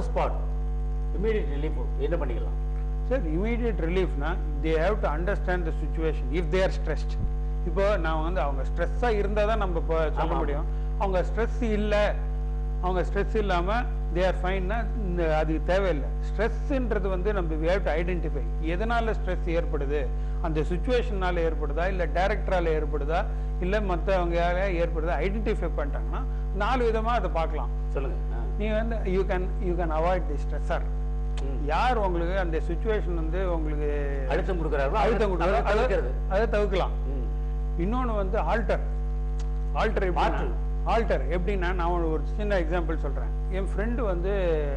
Spot immediate relief என்ன பண்ணிக்கலாம் sir immediate ரிலீஃப்னா they have to understand the situation if they are stressed இப்போ நான் வந்து அவங்க ஸ்ட்ரெஸ்ஸாக இருந்தால் தான் நம்ம இப்போ சொல்ல ஆமா. முடியும் அவங்க ஸ்ட்ரெஸ் இல்லை அவங்க ஸ்ட்ரெஸ் இல்லாமல் தே ஆர் ஃபைன்னா அது தேவையில்லை ஸ்ட்ரெஸ்ஸுன்றது வந்து நம்ம வி ஹேவ் டு ஐடென்டிஃபை எதனால ஸ்ட்ரெஸ் ஏற்படுது அந்த சுச்சுவேஷனால ஏற்படுதா இல்லை டேரக்டரால ஏற்படுதா இல்லை மற்றவங்க ஏற்படுதா ஐடென்டிஃபை பண்ணிட்டாங்கன்னா நாலு விதமாக அதை பார்க்கலாம் சொல்லுங்க ஆ. நீ வந்து you can you can avoid the stressor ம். யார் உங்களுக்கு அந்த சுச்சுவேஷன் வந்து உங்களுக்கு அழுத்தம் கொடுக்குறாரோ அழுத்தம் கொடுக்குறாரோ அதை தவிர்க்கிறது அதை தவிர்க்கலாம் ம். இன்னொன்று வந்து ஆல்டர் ஆல்டர் மாற்று. ஆல்டர் எப்படின்னா நான் ஒரு ஒரு சின்ன எக்ஸாம்பிள் சொல்கிறேன் என் ஃப்ரெண்டு வந்து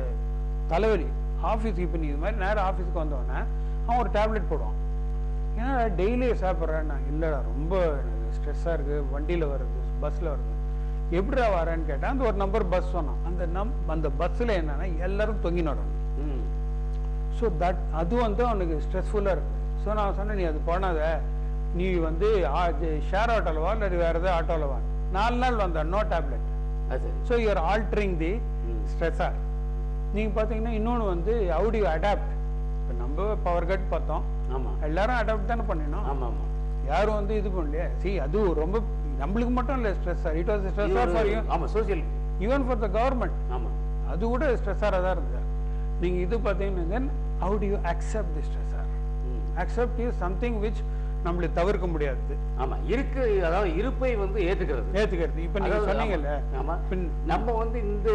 தலைவலி ஆஃபீஸுக்கு இப்போ நீ இது மாதிரி நேரம் ஆஃபீஸுக்கு வந்தோடனே அவன் ஒரு டேப்லெட் போடுவான் ஏன்னா டெய்லி சாப்பிட்றேன் நான் இல்லைடா ரொம்ப எனக்கு ஸ்ட்ரெஸ்ஸாக இருக்குது வண்டியில் வருது பஸ்ஸில் வருது எப்படிடா வரேன்னு கேட்டேன் அந்த ஒரு நம்பர் பஸ் சொன்னான் அந்த நம் அந்த பஸ்ஸில் என்னன்னா எல்லாரும் தொங்கி நடணும் ம். ஸோ தட் அது வந்து அவனுக்கு ஸ்ட்ரெஸ்ஃபுல்லாக இருக்குது ஸோ நான் சொன்னேன் நீ அது பண்ணாத நீ வந்து ஷேர் ஆட்டோவில் வா இல்லை வேறு எதாவது ஆட்டோவில் வா நாலு நாள் வந்த நோ டேப்லெட் அது சரி ஸோ யூஆர் ஆல்ட்ரிங் தி ம். ஸ்ட்ரெஸ்ஸார் நீங்கள் பார்த்தீங்கன்னா இன்னொன்று வந்து ஹவு யூ அடாப்ட் இப்போ நம்ம பவர் கட் பார்த்தோம் ஆமா எல்லாரும் அடாப்ட் தானே பண்ணினோம் ஆமா ஆமா யாரும் வந்து இது பண்ணலையே சி அது ரொம்ப நம்மளுக்கு மட்டும் இல்லை ஸ்ட்ரெஸ் இட் வாஸ் ஸ்ட்ரெஸ் இது ஃபார் ஒரு- யூ ஆமா social even for the government ஆமா அது கூட ஸ்ட்ரெஸ்ஸாக தான் இருந்தது நீங்கள் இது பார்த்தீங்கன்னா then how to you accept the stressor ம். அக்செப்ட் இஸ் சம்திங் விச் நம்மளை தவிர்க்க முடியாது ஆமா இருக்கு அதாவது இருப்பை வந்து ஏத்துக்கிறது ஏத்துக்கிறது இப்போ நீங்க அதாவது சொன்னீங்கல்ல ஆமா. ஆமா பின் நம்ம வந்து இந்த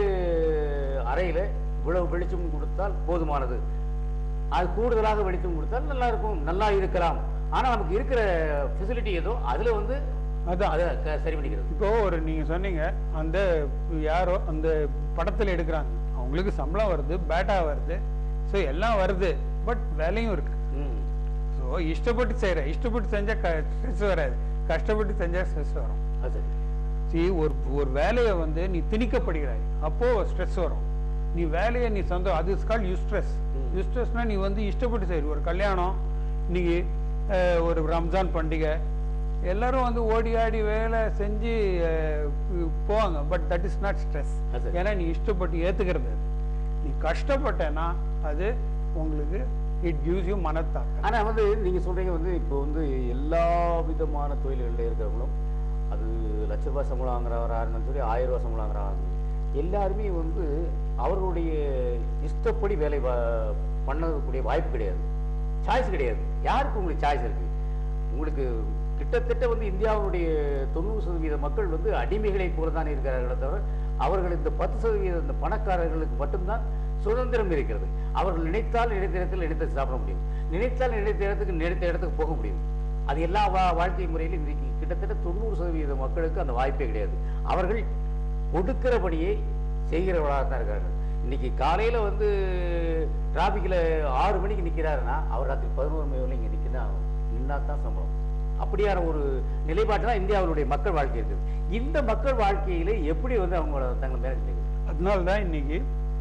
அறையில இவ்வளவு வெளிச்சம் கொடுத்தால் போதுமானது அது கூடுதலாக வெளிச்சம் கொடுத்தால் நல்லா இருக்கும் நல்லா இருக்கலாம் ஆனா நமக்கு இருக்கிற ஃபெசிலிட்டி ஏதோ அதுல வந்து அதான் அதை க- சரி பண்ணிக்கிறது இப்போ ஒரு நீங்க சொன்னீங்க அந்த யாரோ அந்த படத்துல எடுக்கிறாங்க அவங்களுக்கு சம்பளம் வருது பேட்டா வருது ஸோ எல்லாம் வருது பட் வேலையும் இருக்கு ம். ஸோ இஷ்டப்பட்டு செய்யற இஷ்டப்பட்டு செஞ்சா ஸ்ட்ரெஸ் வராது கஷ்டப்பட்டு செஞ்சா ஸ்ட்ரெஸ் வரும் அது சரி see ஒரு ஒரு வேலையை வந்து நீ திணிக்கப்படுகிறாய் அப்போ ஸ்ட்ரெஸ் வரும் நீ வேலையை நீ சொந்த அது இஸ் கால் யூஸ்ட்ரெஸ் ம். யூஸ்ட்ரெஸ்னா நீ வந்து இஷ்டப்பட்டு செய்யுற ஒரு கல்யாணம் இன்னைக்கு அஹ், ஒரு ரம்ஜான் பண்டிகை எல்லாரும் வந்து ஓடி ஆடி வேலை செஞ்சு அஹ், பு- போவாங்க but that is not stress அது சரி. ஏன்னா நீ இஷ்டப்பட்டு ஏத்துக்கிறது அது நீ கஷ்டப்பட்டேன்னா அது உங்களுக்கு இட் கிவ்ஸ் யூ மனத்தாக்கம் ஆனா வந்து நீங்க சொல்றீங்க வந்து இப்போ வந்து எல்லா விதமான தொழில்களில் இருக்கிறவங்களும் அது லட்ச ரூபாய் சம்பளம் வாங்குறவரா இருந்தாலும் சரி ஆயிரம் ரூபாய் சம்பளம் வாங்குறவரா இருந்தாலும் எல்லாருமே வந்து அவர்களுடைய இஷ்டப்படி வேலை வா- பண்ணக்கூடிய வாய்ப்பு கிடையாது சாய்ஸ் கிடையாது யாருக்கு உங்களுக்கு சாய்ஸ் இருக்கு உங்களுக்கு கிட்டத்தட்ட வந்து இந்தியாவுடைய தொண்ணூறு சதவீத மக்கள் வந்து அடிமைகளைப் போல தான் இருக்கிறார்களே தவிர அவர்கள் இந்த பத்து சதவீத இந்த பணக்காரர்களுக்கு மட்டும்தான் சுதந்திரம் இருக்கிறது அவர்கள் நினைத்தால் நினைத்த இடத்தில் நினைத்து சாப்பிட முடியும் நினைத்தால் நினைத்த இடத்துக்கு நினைத்த இடத்துக்கு போக முடியும் அது எல்லா வா- வாழ்க்கை முறையிலும் இன்றைக்கு கிட்டத்தட்ட தொண்ணூறு சதவீத மக்களுக்கு அந்த வாய்ப்பே கிடையாது அவர்கள் கொடுக்கிறபடியே செய்கிறவர்களாக தான் இருக்கார்கள் இன்னைக்கு காலையில வந்து டிராபிக்ல ஆறு மணிக்கு நிக்கிறாருன்னா அவர் ராத்திரி பதினோரு மணி வரையும் இங்க நிற்கினா நின்னா தான் சம்பளம் அப்படியான ஒரு நிலைப்பாட்டு தான் இந்தியாவுடைய மக்கள் வாழ்க்கை இருக்குது இந்த மக்கள் வாழ்க்கையில எப்படி வந்து அவங்கள தங்களை மேனேஜ் பண்ணிக்கிறது அதனால தான் இன்னைக்கு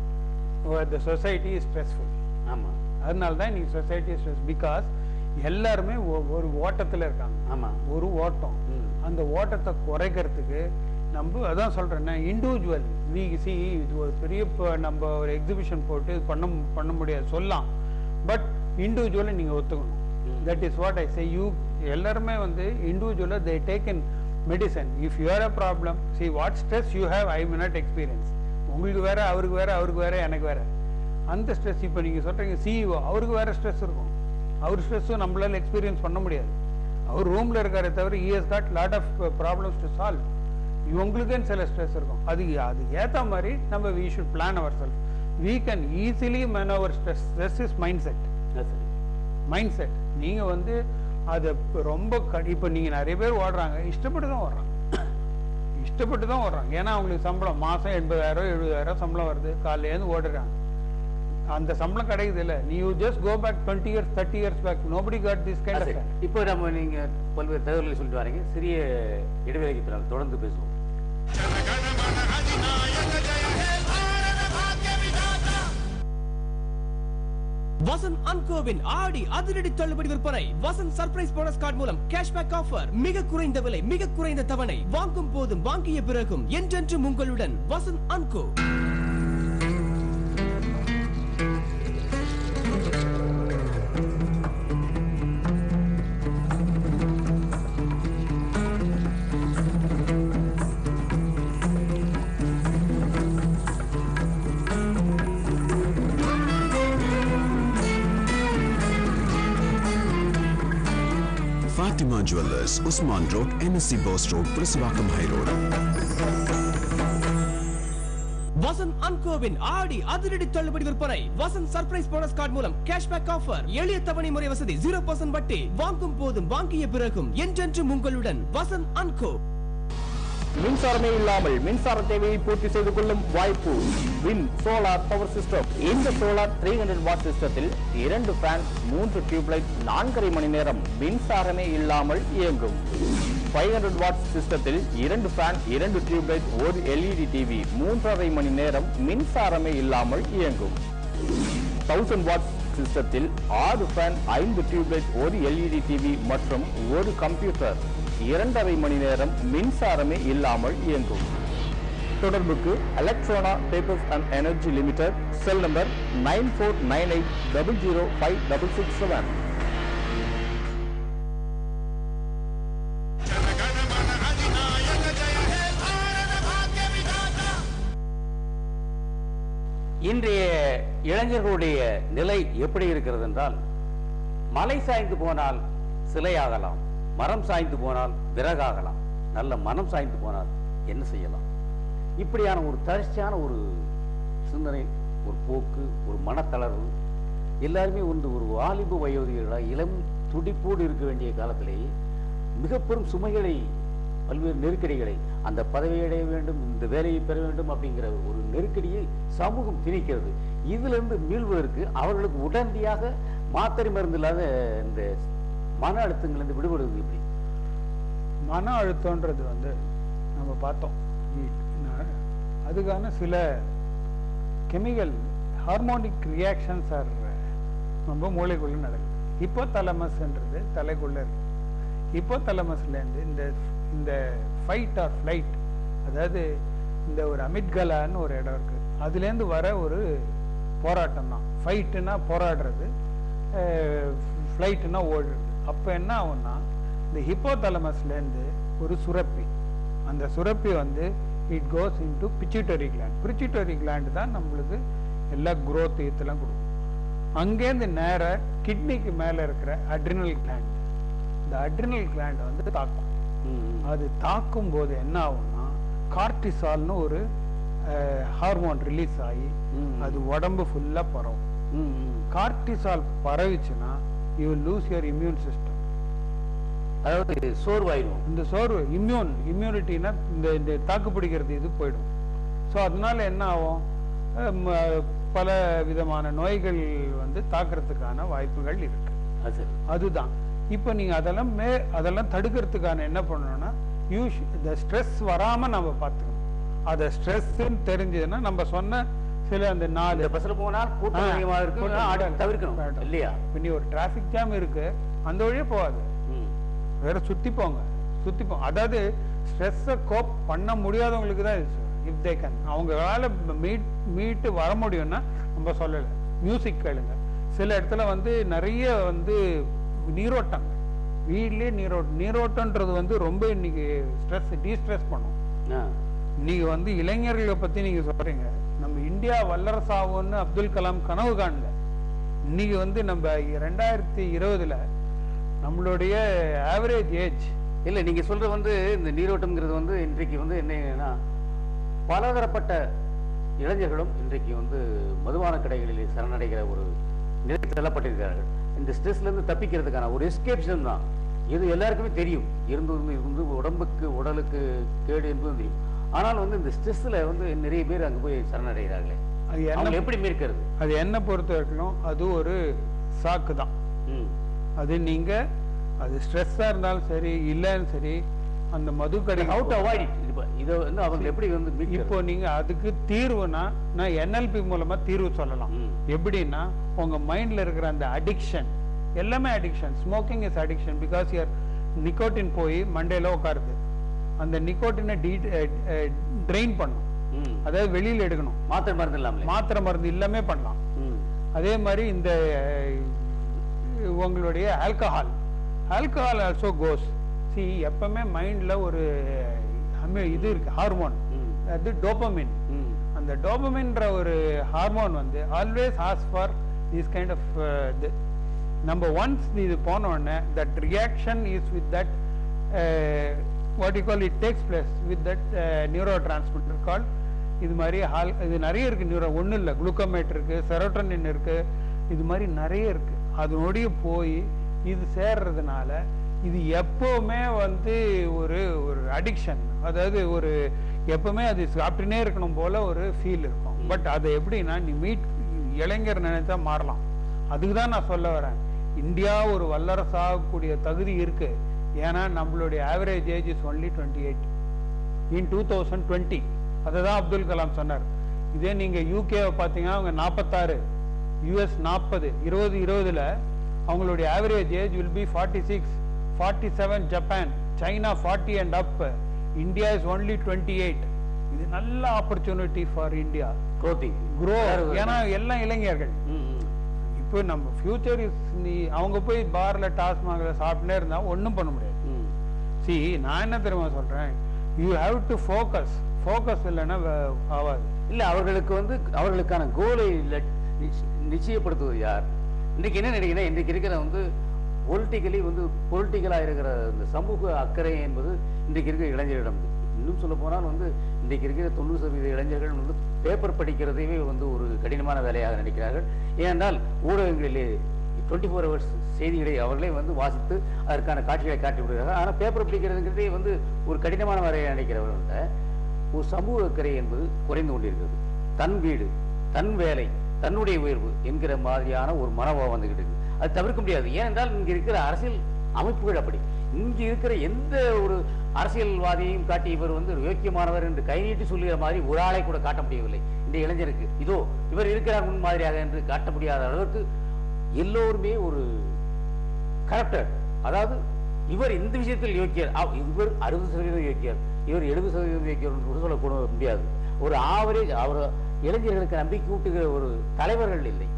த சொசைட்டி இஸ் ஸ்ட்ரெஸ்ஃபுல் ஆமா அதனால தான் இன்னைக்கு சொசைட்டி ஸ்ட்ரெஸ் பிகாஸ் எல்லாருமே ஒ- ஒரு ஓட்டத்தில் இருக்காங்க ஆமா ஒரு ஓட்டம் ம். அந்த ஓட்டத்தை குறைக்கிறதுக்கு நம்ம அதான் சொல்கிறேன்னா இண்டிவிஜுவல் நீ சி இது ஒரு பெரிய ப- நம்ம ஒரு எக்ஸிபிஷன் போட்டு இது பண்ண மு- பண்ண முடியாது சொல்லலாம் பட் இண்டிவிஜுவலை நீங்கள் ஒத்துக்கணும் ம். That is what I say you எல்லாருமே வந்து இண்டிவிஜுவலாக they take in medicine if you are a problem see what stress you have I may not experience உங்களுக்கு வேற அவருக்கு வேற அவருக்கு வேற எனக்கு வேற அந்த ஸ்ட்ரெஸ் இப்போ நீங்கள் சொல்கிறீங்க சிஇஓ அவருக்கு வேற ஸ்ட்ரெஸ் இருக்கும் அவர் ஸ்ட்ரெஸ்ஸும் நம்மளால எக்ஸ்பீரியன்ஸ் பண்ண முடியாது அவர் ரூமில் இருக்காரே தவிர he's got lot of problems to solve இவங்களுக்குன்னு சில ஸ்ட்ரெஸ் இருக்கும் அது அது ஏற்ற மாதிரி நம்ம we should plan our self we can easily man our stress stress is mind set அது சரி. மைண்ட் செட் நீங்கள் வந்து அதை இப்ப ரொம்ப கடி இப்போ நீங்கள் நிறைய பேர் ஓடுறாங்க இஷ்டப்பட்டு தான் ஓடுறாங்க இஷ்டப்பட்டு தான் ஓடுறாங்க ஏன்னா அவங்களுக்கு சம்பளம் மாதம் எண்பதாயிரம் எழுபதாயிரம் சம்பளம் வருது காலையிலேருந்து ஓடுறாங்க அந்த சம்பளம் கிடைக்குது இல்லை நீ you just go back twenty years thirty years back nobody got this kind அது ஆஃப் சரி. இப்போ நம்ம நீங்க பல்வேறு தகவல்களை சொல்லிட்டு வரீங்க சிறிய இடைவேளைக்கு பிறகு தொடர்ந்து பேசுவோம் வசந்த் அன்கோவின் ஆடி அதிரடி தள்ளுபடி விற்பனை வசந்த் சர்ப்ரைஸ் போனஸ் கார்டு மூலம் கேஷ்பேக் ஆஃபர் மிக குறைந்த விலை மிக குறைந்த தவணை வாங்கும் போதும் வாங்கிய பிறகும் என்றென்றும் உங்களுடன் Vasanth and co Fatima Jewelers, Usman Road, NSC Bose Road, Prisivakam High Road. Vasanth அன்கோவின் ஆடி அதிரடி தள்ளுபடி விற்பனை வசந்த் சர்ப்ரைஸ் போனஸ் கார்டு மூலம் கேஷ்பேக் ஆஃபர் எளிய தவணை முறை வசதி ஜீரோ பர்சன்ட் வட்டி வாங்கும் போதும் வாங்கிய பிறகும் என்றென்றும் உங்களுடன் வசந்த் அன்கோ மின்சாரமே இல்லாமல் மின்சார தேவையை பூர்த்தி செய்து கொள்ளும் வாய்ப்பு வின் சோலார் பவர் சிஸ்டம் இந்த சோலார் த்ரீ ஹண்ட்ரட் வாட் சிஸ்டத்தில் இரண்டு ஃபேன் மூன்று டியூப்லைட் நான்கரை மணி நேரம் மின்சாரமே இல்லாமல் இயங்கும் ஃபைவ் ஹண்ட்ரட் வாட் சிஸ்டத்தில் இரண்டு ஃபேன் இரண்டு டியூப்லைட் ஒரு எல்இடி டிவி மூன்றரை மணி நேரம் மின்சாரமே இல்லாமல் இயங்கும் தௌசண்ட் வாட் சிஸ்டத்தில் ஆறு ஃபேன் ஐந்து டியூப்லைட் ஒரு எல்இடி டிவி மற்றும் ஒரு கம்ப்யூட்டர் இரண்டரை மணி நேரம் மின்சாரமே இல்லாமல் இயங்கும் தொடர்புக்கு Electrona papers and energy limited cell number nine four nine eight double zero five double six seven இன்றைய இளைஞர்களுடைய நிலை எப்படி இருக்கிறது என்றால் மலை சாய்ந்து போனால் சிலையாகலாம் மரம் சாய்ந்து போனால் விறகாகலாம் நல்ல மனம் சாய்ந்து போனால் என்ன செய்யலாம் இப்படியான ஒரு தரிசியான ஒரு சிந்தனை ஒரு போக்கு ஒரு மனத்தளர்வு எல்லாருமே வந்து ஒரு வாலிப வயோதிகர்களாக இளம் துடிப்போடு இருக்க வேண்டிய காலத்திலேயே மிக பெரும் சுமைகளை பல்வேறு நெருக்கடிகளை அந்த பதவியை அடைய வேண்டும் இந்த வேலையை பெற வேண்டும் அப்படிங்கிற ஒரு நெருக்கடியை சமூகம் திணிக்கிறது இதிலிருந்து மீள்வதற்கு அவர்களுக்கு உடனடியாக மாத்திரை மருந்து இல்லாத இந்த மன அழுத்தங்களிலிருந்து விடுபடுவது எப்படி மன அழுத்தம்ன்றது வந்து நம்ம பார்த்தோம் இ- ந- அதுக்கான சில கெமிக்கல் ஹார்மோனிக் ரியாக்ஷன்ஸ் ஆர் நம்ம மூளைக்குள்ள நடக்குது இப்போ தலமஸ்ன்றது தலைக்குள்ள இருக்கு இப்போ தலமஸ்லேருந்து இந்த இந்த ஃபைட் ஆர் ஃப்ளைட் அதாவது இந்த ஒரு அமிட்கலான்னு ஒரு இடம் இருக்கு அதுலேருந்து வர ஒரு போராட்டம் தான் ஃபைட்டுனா போராடுறது ஃப்ளைட்டுனா ஓடுறது அப்போ என்ன ஆகும்னா இந்த ஹிப்போதலமஸ்லேருந்து ஒரு சுரப்பி அந்த சுரப்பி வந்து it goes into pituitary gland pituitary gland தான் நம்மளுக்கு எல்லா growth இதெல்லாம் கொடுக்கும் அங்கேருந்து நேர கிட்னிக்கு மேலே இருக்கிற அட்ரினல் கிளாண்ட் இந்த அட்ரினல் கிளாண்ட் வந்து தாக்கும் அது தாக்கும் போது என்ன ஆகும்னா கார்டிசால்னு ஒரு ஹார்மோன் ரிலீஸ் ஆகி ம். அது உடம்பு ஃபுல்லா பரவும் ம், ம். கார்டிசால் பரவிச்சுன்னா you lose your immune system அதாவது சோர்வாயிடும் இந்த சோர்வு இம்யூன் இம்யூனிட்டினா இந்த இந்த தாக்கு பிடிக்கிறது இது போயிடும் ஸோ அதனால என்ன ஆகும் அஹ் ம- பல விதமான நோய்கள் வந்து தாக்குறதுக்கான வாய்ப்புகள் இருக்கு அது சரி அதுதான் இப்போ நீங்க அதெல்லாம் மே அதெல்லாம் தடுக்கிறதுக்கான என்ன பண்ணணும்னா யூஸ் இந்த ஸ்ட்ரெஸ் வராம நம்ம பார்த்துக்கணும் அதை ஸ்ட்ரெஸ்ன்னு தெரிஞ்சதுன்னா நம்ம சொன்ன சில அந்த நாலு இந்த பஸ்ல போனால் கூட்டம் ஆ, அதிகமா இருக்கு கூட்டம் ஆட- அதிகமா தவிர்க்கணும் இருக்கு. இல்லையா இப்போ நீ ஒரு டிராஃபிக் ஜாம் இருக்கு அந்த வழியே போகாது ம். வேற சுத்தி போங்க சுத்தி போங்க அதாவது ஸ்ட்ரெஸ்ஸை கோப் பண்ண முடியாதவங்களுக்கு தான் இஃப் தே கேன் அவங்களால மீட் மீட்டு வர முடியும்னா நம்ம சொல்லலை மியூசிக் கேளுங்க சில இடத்துல வந்து நிறைய வந்து நீரோட்டங்கள் வீட்லயே நீரோட்டம் நீரோட்டம்ன்றது வந்து ரொம்ப இன்னைக்கு ஸ்ட்ரெஸ் டீஸ்ட்ரெஸ் பண்ணும் ஆ. நீங்க வந்து இளைஞர்களை பத்தி நீங்க சொல்றீங்க நம்ம இந்தியா வல்லரசாகும்னு அப்துல் கலாம் கனவு காணல இன்னைக்கு வந்து நம்ம ரெண்டாயிரத்தி இருபதுல நம்மளுடைய ஆவரேஜ் ஏஜ் இல்ல நீங்க சொல்ற வந்து இந்த நீரோட்டம்ங்கிறது வந்து இன்றைக்கு வந்து என்னன்னா பலதரப்பட்ட இளைஞர்களும் இன்றைக்கு வந்து மதுபான கடைகளிலே சரணடைகிற ஒரு நிலை தள்ளப்பட்டிருக்கிறார்கள் இந்த ஸ்ட்ரெஸ்ல இருந்து தப்பிக்கிறதுக்கான ஒரு எஸ்கேப்ஷன் தான் இது எல்லாருக்குமே தெரியும் இருந்து இருந்து இருந்து உடம்புக்கு உடலுக்கு கேடு என்பதும் தெரியும் ஆனால் வந்து இந்த ஸ்ட்ரெஸ்ல வந்து நிறைய பேர் அங்க போய் சரணடைகிறார்களே அது அவங்க என்ன எப்படி மீட்கிறது அது என்ன பொறுத்த வரைக்கும் அது ஒரு சாக்கு தான் ம். அது நீங்க அது ஸ்ட்ரெஸ்ஸா இருந்தாலும் சரி இல்லைன்னு சரி அந்த மது கடை how to avoid it இப்ப இதை வந்து அவங்க எப்படி வந்து இப்போ மீட்கிறது நீங்க அதுக்கு தீர்வுனா நான் என்எல்பி மூலமா தீர்வு சொல்லலாம் ம். எப்படின்னா உங்க மைண்ட்ல இருக்கிற அந்த அடிக்ஷன் எல்லாமே addiction smoking is addiction because your nicotine போய் மண்டேல உட்காருது அந்த நிக்கோட்டினை டி ட்ரெயின் பண்ணும் ம். அதாவது வெளியில எடுக்கணும் மாத்திரை மருந்து இல்லாமலே மாத்திரை மருந்து எல்லாமே பண்ணலாம் ம். அதே மாதிரி இந்த அஹ், உங்களுடைய ஆல்கஹால் ஆல்கஹால் ஆல்சோ கோஸ் சி எப்பவுமே மைண்ட்ல ஒரு அமி- இது இருக்கு ஹார்மோன் ம். அது டோபமின் ம். அந்த டோபமின்ற ஒரு ஹார்மோன் வந்து always as for this kind of நம்ம ஒன்ஸ் இது போன உடனே that reaction is with that what you call it takes place with that neurotransmitter call இது மாதிரி ஹால் இது நிறைய இருக்கு நியூரோ ஒன்றும் இல்லை குளுக்கோமேட் இருக்கு செரோட்டனின் இருக்கு இது மாதிரி நிறைய இருக்கு அதனுடைய போய் இது சேர்றதுனால இது எப்பவுமே வந்து ஒரு ஒரு அடிக்ஷன் அதாவது ஒரு எப்பவுமே அது சாப்பிட்டுனே இருக்கணும் போல ஒரு ஃபீல் இருக்கும் பட் அது எப்படின்னா நீ மீட் இளைஞர் நினைச்சா மாறலாம் அதுக்கு தான் நான் சொல்ல வரேன் இந்தியா ஒரு வல்லரசாகக்கூடிய தகுதி இருக்கு ஏன்னா நம்மளுடைய average age is only twenty eight in two thousand twenty அதை தான் அப்துல் கலாம் சொன்னார் இதே நீங்க யூகேவை பார்த்தீங்கன்னா அவங்க நாற்பத்தாறு யூஎஸ் நாற்பது இருபது இருபதுல அவங்களுடைய average age will be forty six forty seven Japan China forty and up India is only twenty eight இது நல்ல ஆப்பர்ச்சுனிட்டி ஃபார் இந்தியா க்ரோத்திங் க்ரோ ஏன்னா எல்லாம் இளைஞர்கள் இப்போ நம்ம ஃபியூச்சர் இஸ் நீ அவங்க போய் பார்ல டாஸ்மாக்ல சாப்பிட்டுனே இருந்தா ஒண்ணும் பண்ண முடியாது சி நான் என்ன தெரியுமா சொல்றேன் you have to focus focus இல்லைன்னா வே- ஆகாது இல்ல அவர்களுக்கு வந்து அவர்களுக்கான கோலை நிச்சயப்படுத்துவது யார் இன்னைக்கு என்ன நினைக்கிறேன் இன்றைக்கு இருக்கிற வந்து பொலிட்டிக்கலி வந்து பொலிட்டிக்கலாக இருக்கிற இந்த சமூக அக்கறை என்பது இன்றைக்கு இருக்கிற இளைஞரிடம் இருக்கு. இன்னும் சொல்ல போனால் வந்து இன்றைக்கு இருக்கிற தொண்ணூறு சதவீத இளைஞர்கள் வந்து பேப்பர் படிக்கிறதையே வந்து ஒரு கடினமான வேலையாக நினைக்கிறார்கள் ஏனென்றால் ஊடகங்களிலே டுவெண்ட்டி ஃபோர் ஹவர்ஸ் செய்திகளை அவர்களே வந்து வாசித்து அதற்கான காட்சிகளை காட்டி விடுகிறார்கள் ஆனால் பேப்பர் படிக்கிறதுங்கிறதே வந்து ஒரு கடினமான வேலையை நினைக்கிறவர்கள்ட்ட ஒரு சமூக அக்கறை என்பது குறைந்து கொண்டிருக்கிறது தன் வீடு தன் வேலை தன்னுடைய உயர்வு என்கிற மாதிரியான ஒரு மனோபாவம் வந்துகிட்டு இருக்கு அது தவிர்க்க முடியாது ஏனென்றால் இங்க இருக்கிற அரசியல் அமைப்புகள் அப்படி இங்க இருக்கிற எந்த ஒரு அரசியல்வாதியையும் காட்டி இவர் வந்து ஒரு யோக்கியமானவர் என்று கை நீட்டி சொல்லுகிற மாதிரி ஒரு ஆளை கூட காட்ட முடியவில்லை இந்த இளைஞருக்கு இதோ இவர் இருக்கிறார் முன் மாதிரியாக என்று காட்ட முடியாத அளவுக்கு எல்லோருமே ஒரு கரெக்டர் அதாவது இவர் இந்த விஷயத்தில் யோக்கியர் அவ்- இவர் அறுபது சதவீதம் யோக்கியர் இவர் எழுபது சதவீதம் யோக்கியர் என்று சொல்லக்கூட முடியாது ஒரு ஆவரேஜ் அவர் இளைஞர்களுக்கு நம்பிக்கை ஊட்டுகிற ஒரு தலைவர்கள் இல்லை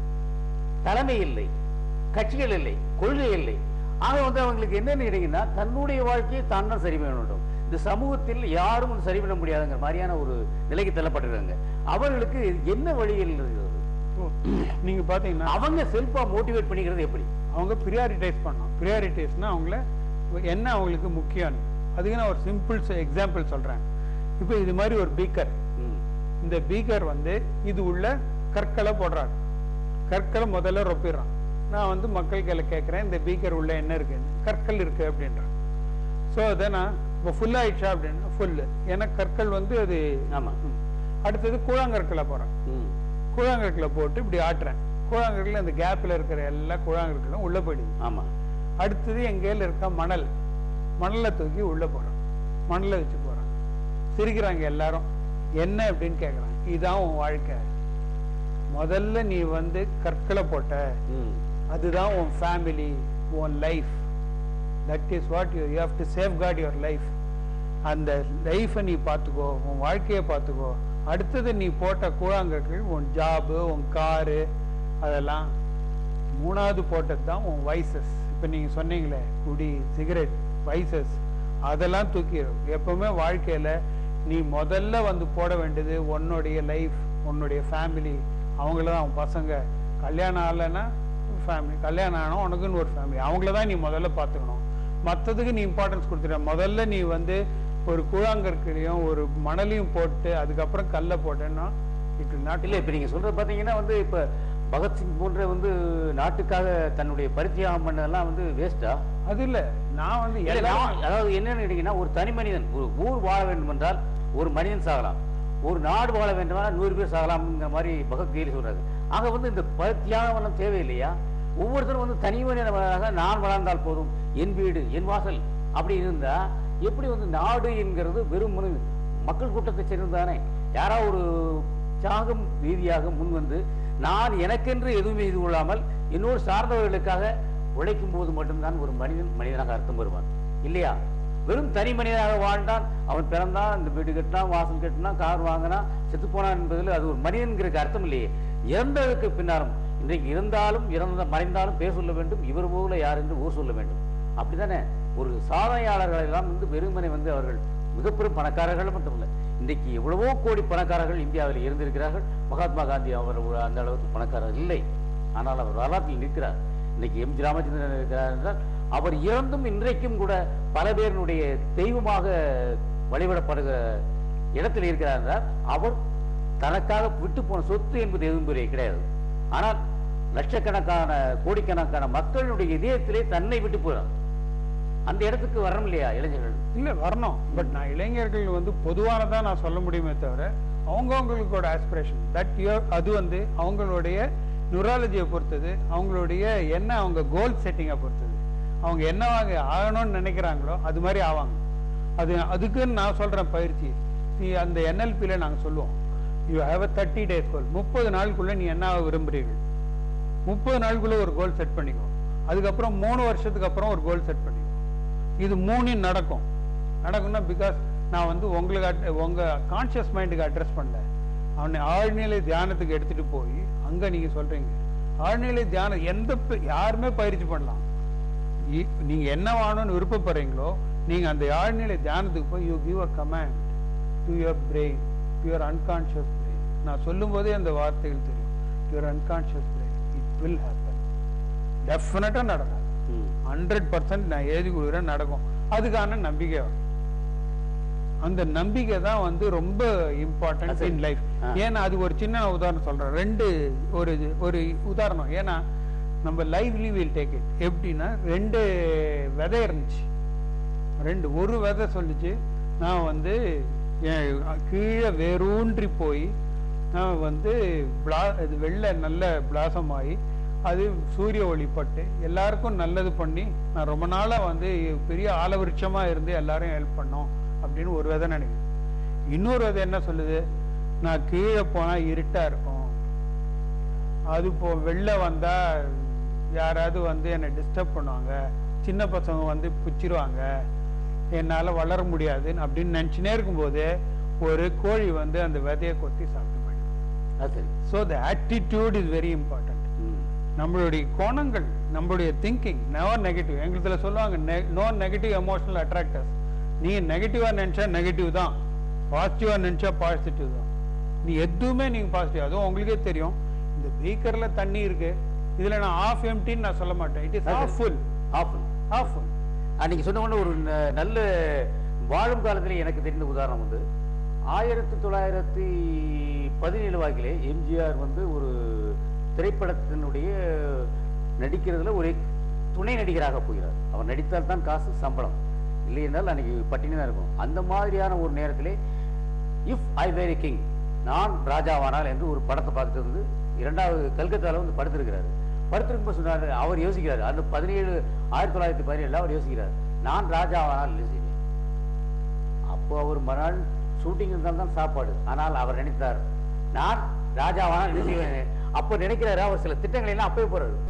தலைமை இல்லை கட்சிகள் இல்லை கொள்கை இல்லை ஆக வந்து அவங்களுக்கு என்ன நினைக்கிறீங்கன்னா தன்னுடைய வாழ்க்கையை தான் தான் சரி பண்ண வேண்டும் இந்த சமூகத்தில் யாரும் வந்து சரி பண்ண முடியாதுங்கிற மாதிரியான ஒரு நிலைக்கு தள்ளப்பட்டிருக்காங்க அவர்களுக்கு என்ன வழியில் இருக்கிறது நீங்க பாத்தீங்கன்னா அவங்க செல்ஃபா மோட்டிவேட் பண்ணிக்கிறது எப்படி அவங்க ப்ரியாரிட்டைஸ் பண்ணணும் ப்ரியாரிட்டைஸ்னா அவங்கள என்ன அவங்களுக்கு முக்கியம் அதுக்கு நான் ஒரு சிம்பிள் எக்ஸாம்பிள் சொல்றேன் இப்போ இது மாதிரி ஒரு பீக்கர் ம். இந்த பீக்கர் வந்து இது உள்ள கற்களை போடுறாங்க கற்களை முதல்ல ரொப்பிடுறான் நான் வந்து மக்கள் கையில கேட்குறேன் இந்த பீக்கர் உள்ள என்ன இருக்கு கற்கள் இருக்கு அப்படின்றான் ஸோ அதை நான் இப்போ ஃபுல் ஆயிடுச்சா அப்படின்னா ஃபுல்லு ஏன்னா கற்கள் வந்து அது ஆமா அடுத்தது கூழாங்கற்களை போடுறேன் ம். கூழாங்கற்களை போட்டு இப்படி ஆட்டுறேன் கூழாங்கற்கள் அந்த கேப்பில் இருக்கிற எல்லா கூழாங்கற்களும் உள்ள போயிடுது ஆமா அடுத்தது என் கையில் இருக்க மணல் மணலை தூக்கி உள்ள போடுறோம் மணலை வச்சு போறான் சிரிக்கிறாங்க எல்லாரும் என்ன அப்படின்னு கேட்குறாங்க இதுதான் உன் வாழ்க்கை முதல்ல நீ வந்து கற்களை போட்ட ம். அதுதான் உன் ஃபேமிலி உன் life that is what you you have to safeguard your life அந்த லைஃப்பை நீ பார்த்துக்கோ உன் வாழ்க்கையை பார்த்துக்கோ அடுத்தது நீ போட்ட கூழாங்கற்கள் உன் ஜாபு உன் காரு அதெல்லாம் மூணாவது போட்டது தான் உன் வைசஸ் இப்போ நீங்கள் சொன்னீங்களே குடி சிகரெட் வைசஸ் அதெல்லாம் தூக்கிடும் எப்பவுமே வாழ்க்கையில் நீ முதல்ல வந்து போட வேண்டியது உன்னுடைய லைஃப் உன்னுடைய ஃபேமிலி அவங்கள தான் அவன் பசங்க கல்யாணம் ஆகலைன்னா ஃபேமிலி கல்யாணம் ஆனால் உனக்குன்னு ஒரு ஃபேமிலி அவங்கள தான் நீ முதல்ல பார்த்துக்கணும் மற்றதுக்கு நீ இம்பார்ட்டன்ஸ் கொடுத்துட்ட முதல்ல நீ வந்து ஒரு கூழாங்கற்களையும் ஒரு மணலையும் போட்டு அதுக்கப்புறம் கல்லை போட்டேன்னா இட் will not இல்ல இப்ப நீங்க சொல்றது பாத்தீங்கன்னா வந்து இப்ப பகத்சிங் போன்ற வந்து நாட்டுக்காக தன்னுடைய பரித்தியாகம் பண்ணதெல்லாம் வந்து வேஸ்டா அது இல்ல நான் வந்து இல்ல, எல்லாரும் நான் அதாவது என்னன்னு கேட்டீங்கன்னா ஒரு தனி மனிதன் ஒரு ஊர் வாழ வேண்டும் என்றால் ஒரு மனிதன் சாகலாம் ஒரு நாடு வாழ வேண்டுமானால் நூறு பேர் சாகலாம்ங்கிற மாதிரி பகவத்கீதை சொல்றாரு ஆக வந்து இந்த ப- தியாகம் எல்லாம் தேவையில்லையா ஒவ்வொருத்தரும் வந்து தனி மனிதனாக நான் வளர்ந்தால் போதும் என் வீடு என் வாசல் அப்படி இருந்தா எப்படி வந்து நாடு என்கிறது வெறும் மனு- மக்கள் கூட்டத்தை சேர்ந்ததானே யாரோ ஒரு தியாகம் ரீதியாக முன் வந்து நான் எனக்கென்று எதுவுமே இது கொள்ளாமல் இன்னொரு சார்ந்தவர்களுக்காக உழைக்கும் போது மட்டும்தான் ஒரு மனிதன் மனிதனாக அர்த்தம் வருவான் இல்லையா வெறும் தனி மனிதனாக வாழ்ந்தான் அவன் பிறந்தான் இந்த வீடு கட்டினான் வாசல் கட்டினான் கார் வாங்கினான் செத்து போனான் என்பதில் அது ஒரு மனிதன்கிறதுக்கு அர்த்தம் இல்லையே இறந்ததுக்கு பின்னாலும் இன்றைக்கு இருந்தாலும் இறந்த மறைந்தாலும் பேர் சொல்ல வேண்டும் இவர் போல யார் என்று ஊர் சொல்ல வேண்டும் அப்படித்தானே ஒரு சாதனையாளர்கள் எல்லாம் வந்து வெறுமனை வந்து அவர்கள் மிகப்பெரும் பணக்காரர்கள் மட்டுமல்ல இன்றைக்கு எவ்வளவோ கோடி பணக்காரர்கள் இந்தியாவில் இருந்திருக்கிறார்கள் மகாத்மா காந்தி அவர் ஒரு அந்த அளவுக்கு பணக்காரர் இல்லை ஆனால் அவர் வரலாற்றில் நிற்கிறார் இன்னைக்கு எம் ஜி ராமச்சந்திரன் இருக்கிறார் என்றால் அவர் இறந்தும் இன்றைக்கும் கூட பல பேருடைய தெய்வமாக வழிபடப்படுகிற இடத்தில் இருக்கிறார் என்றால் அவர் தனக்காக விட்டு போன சொத்து என்பது எதுவும் பெரிய கிடையாது ஆனால் லட்சக்கணக்கான கோடிக்கணக்கான மக்களுடைய இதயத்திலே தன்னை விட்டு போறார் அந்த இடத்துக்கு வரணும் இல்லையா இளைஞர்கள் இல்ல வரணும் பட் நான் இளைஞர்கள் வந்து பொதுவானதான் நான் சொல்ல முடியுமே தவிர அவங்கவுங்களுக்கோட ஆஸ்பிரேஷன் தட் அது வந்து அவங்களுடைய நுராலஜியை பொறுத்தது அவங்களுடைய என்ன அவங்க கோல் செட்டிங்கை பொறுத்தது அவங்க என்னவாங்க ஆகணும்னு நினைக்கிறாங்களோ அது மாதிரி ஆவாங்க அது அதுக்குன்னு நான் சொல்றேன் பயிற்சி நீ அந்த என்எல்பியில் நாங்கள் சொல்லுவோம் you have a thirty days goal முப்பது நாளுக்குள்ள நீ என்ன ஆக விரும்புறீர்கள் முப்பது நாளுக்குள்ள ஒரு கோல் செட் பண்ணிக்கோ அதுக்கப்புறம் மூணு வருஷத்துக்கு அப்புறம் ஒரு கோல் செட் பண்ணிக்கோ இது மூணையும் நடக்கும் நடக்கும்னா பிகாஸ் நான் வந்து உங்களுக்கு at- உங்க கான்ஷியஸ் மைண்டுக்கு அட்ரஸ் பண்ணல அவனை ஆழ்நிலை தியானத்துக்கு எடுத்துட்டு போய் அங்க நீங்க சொல்றீங்க ஆழ்நிலை தியானம் எந்த ப- யாருமே பயிற்சி பண்ணலாம் இ- நீங்க என்ன வாங்கணும்னு விருப்பப்படுறீங்களோ நீங்க அந்த ஆழ்நிலை தியானத்துக்கு போய் you give a command to your brain to your unconscious brain நான் சொல்லும் போதே அந்த வார்த்தைகள் தெரியும் your unconscious brain it will happen டெஃபினட்டா நடக்கும் ம். ஹண்ட்ரட் பர்சன்ட் நான் எழுதி கொடுக்குறேன் நடக்கும் அதுக்கான நம்பிக்கை வேணும். அந்த நம்பிக்கை தான் வந்து ரொம்ப இம்பார்ட்டன்ட் அது- இன் லைஃப் ஆ. ஏன்னா அது ஒரு சின்ன உதாரணம் சொல்றேன் ரெண்டு ஒரு ஒரு உதாரணம் ஏன்னா நம்ம லைவ்லி வில் டேக் இட் எப்படின்னா ரெண்டு விதை இருந்துச்சு ரெண்டு ஒரு விதை சொல்லிச்சு நான் வந்து என் கீழே வேரூன்றி போய் நான் வந்து பிளா இது வெள்ளை நல்ல பிளாசம் ஆகி அது சூரிய ஒளி பட்டு எல்லாருக்கும் நல்லது பண்ணி நான் ரொம்ப நாளா வந்து பெரிய ஆலவிருட்சமா இருந்து எல்லாரும் ஹெல்ப் பண்ணோம் அப்படின்னு ஒரு விதை நினைக்கிறேன் இன்னொரு விதை என்ன சொல்லுது நான் கீழே போனா இருட்டா இருக்கும் அது இப்போ வெளில வந்தா யாராவது வந்து என்னை டிஸ்டர்ப் பண்ணுவாங்க சின்ன பசங்க வந்து பிச்சிருவாங்க என்னால வளர முடியாது அப்படின்னு நினைச்சுனே இருக்கும்போது ஒரு கோழி வந்து அந்த விதையை கொத்தி சாப்பிட்டு போயிடும் அது சரி so the attitude is very important ம். நம்மளுடைய கோணங்கள் நம்மளுடைய திங்கிங் நெவர் நெகட்டிவ் எங்களுக்கு சொல்லுவாங்க நோ நெகட்டிவ் எமோஷனல் அட்ராக்டர்ஸ் நீங்க நெகட்டிவா நினைச்சா நெகட்டிவ் தான் பாசிட்டிவா நினைச்சா பாசிட்டிவ் தான் நீ எதுவுமே நீங்க பாசிட்டிவ் அதுவும் உங்களுக்கே தெரியும் இந்த பீக்கர்ல தண்ணி இருக்கு இதுல நான் ஆஃப் எம்டின்னு நான் சொல்ல மாட்டேன் it is half full half half full அன்னைக்கு சொன்ன உடனே ஒரு ந- நல்ல வாழும் காலத்தில் எனக்கு தெரிந்த உதாரணம் வந்து ஆயிரத்தி தொள்ளாயிரத்தி பதினேழு வாக்கிலே எம்ஜிஆர் வந்து ஒரு திரைப்படத்தினுடைய நடிக்கிறதுல ஒரு துணை நடிகராக போகிறார் அவர் நடித்தால் தான் காசு சம்பளம் இல்லை என்றால் அன்னைக்கு பட்டினி தான் இருக்கும் அந்த மாதிரியான ஒரு நேரத்திலே இஃப் ஐ வேரி கிங் நான் ராஜாவானால் என்று ஒரு படத்தை பார்த்துட்டு வந்து இரண்டாவது கல்கத்தால வந்து படுத்திருக்கிறாரு படுத்திருக்கும்போது சொன்னார் அவர் யோசிக்கிறார் அந்த பதினேழு ஆயிரத்தி தொள்ளாயிரத்தி பதினேழுல அவர் யோசிக்கிறார் நான் ராஜாவானால் இல்லை செய்வேன் அப்போ அவர் மறுநாள் ஷூட்டிங் இருந்தால் தான் சாப்பாடு ஆனால் அவர் நினைத்தார் நான் ராஜாவானால் இல்லை செய்வேன் அப்போ நினைக்கிறாரு அவர் சில திட்டங்களை எல்லாம் அப்பவே போறாரு